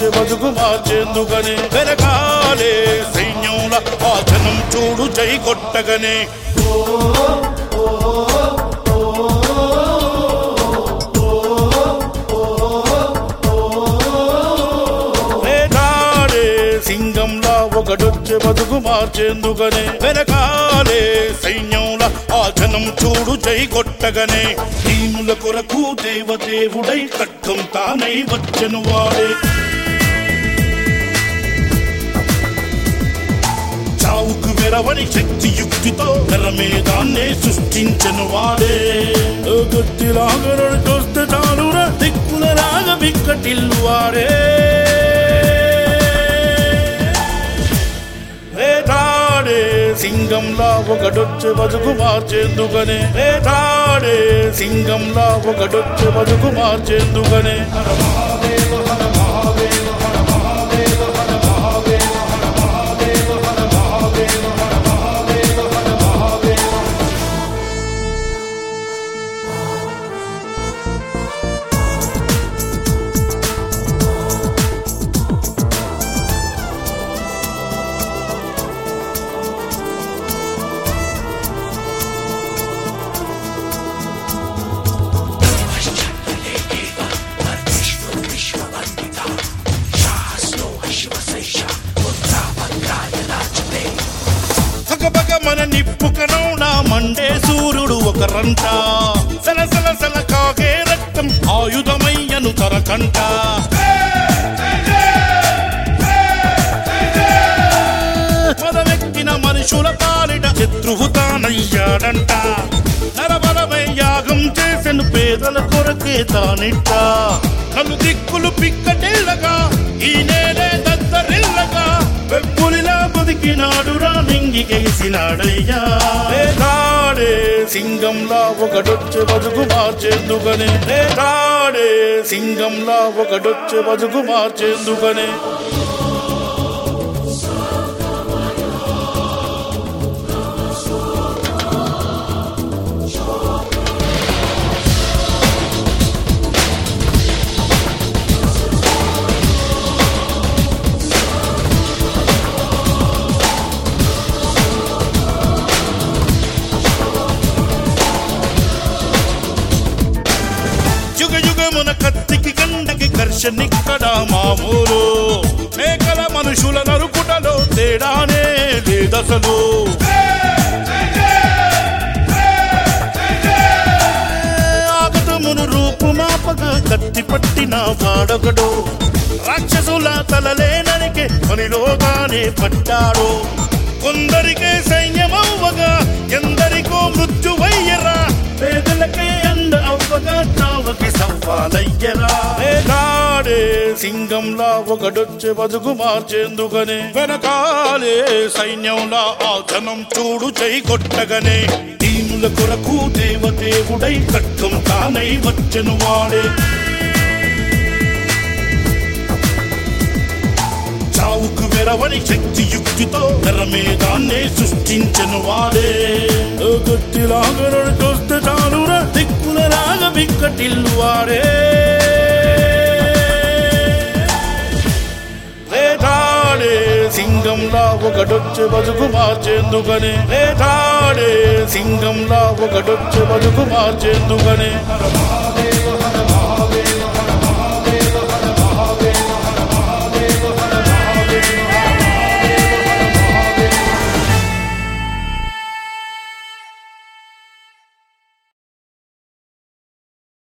ఒకడొచ్చే బతుకు మార్చేందుకనే వెనకాలే సైన్యంల ఆ జనం చూడు జై కొట్టగనే వేటాడే సింగంలా ఒకడొచ్చే బతుకు మార్చేందుకనే వెనకాలే సైన్యంలా ఆ జనం చూడు జై కొట్టగనే దీనుల కొరకు దేవదేవుడై ఖడ్గం తానై వచ్చెను వాడే చావుకు వెరవని శక్తి యుక్తితో తెరమేదాన్నే సృష్టించను వాడే గట్టిలాగా చూస్తే చాలురా దిక్కులలాగా బిక్కటిల్లు వాడే వేటాడే సింగంలా ఒకడొచ్చే బతుకు మార్చేందుకనే వేటాడే సింగంలా ఒకడొచ్చే బతుకు మార్చేందుకనే పగపగ మన నిప్పుకను నా మండే సూర్యుడు ఒకరంట సల సల సల కాగే రక్తం ఆయుధమయ్యను తరకంట పదవెక్కిన మనుషుల పాలిట శత్రువు తానయ్యాడంట నరబలమై యాగం చేసెను పేదల కొరకే తానిట్ట నన్ను దిక్కులు పిక్కటిల్లగా ఈ నేలే దద్దరిల్లగా వెప్పులిలా బతికినాడు రా నింగికేసినాడయ్యా వేటాడే సింగంలా ఒకడొచ్చే బతుకు మార్చేందుకనే వేటాడే సింగంలా ఒకడొచ్చే బతుకు మార్చేందుకనే యుగ యుగమున కత్తికి గండకి ఘర్షణిక్కడ మామూలు మేకల మనుషుల నరుకుటలో తేడానే లేదసలు ఆగతమును రూపు మాపగా కత్తి పట్టిన వాడొకడు రాక్షసుల తలలే నరికే పనిలోగానే పట్టాడు కొందరికే సైన్యమవ్వగా ఎందరికో మృత్యువయ్యరా పేదలకే అండ అవ్వగా చావకి సవ్వాలయ్యరా వేటాడే సింగంలా ఒకడొచ్చే బతుకు మార్చేందుకనే వెనకాలే సైన్యంలా ఆ జనం చూడు చై కొట్టగనే దీనుల కొరకు దేవదేవుడై ఖడ్గం తానై వచ్చెను వాడే చావుకు వెరవని శక్తి యుక్తితో తెరమేదాన్నే సృష్టించను వాడే గట్టిలాగా చూస్తే చాలురా దిక్కులలాగా బిక్కటిల్లు వాడే వేటాడే సింగంలా ఒకడొచ్చే బతుకు మార్చేందుకనే వేటాడే సింగంలా ఒకడొచ్చే బతుకు మార్చేందుకనే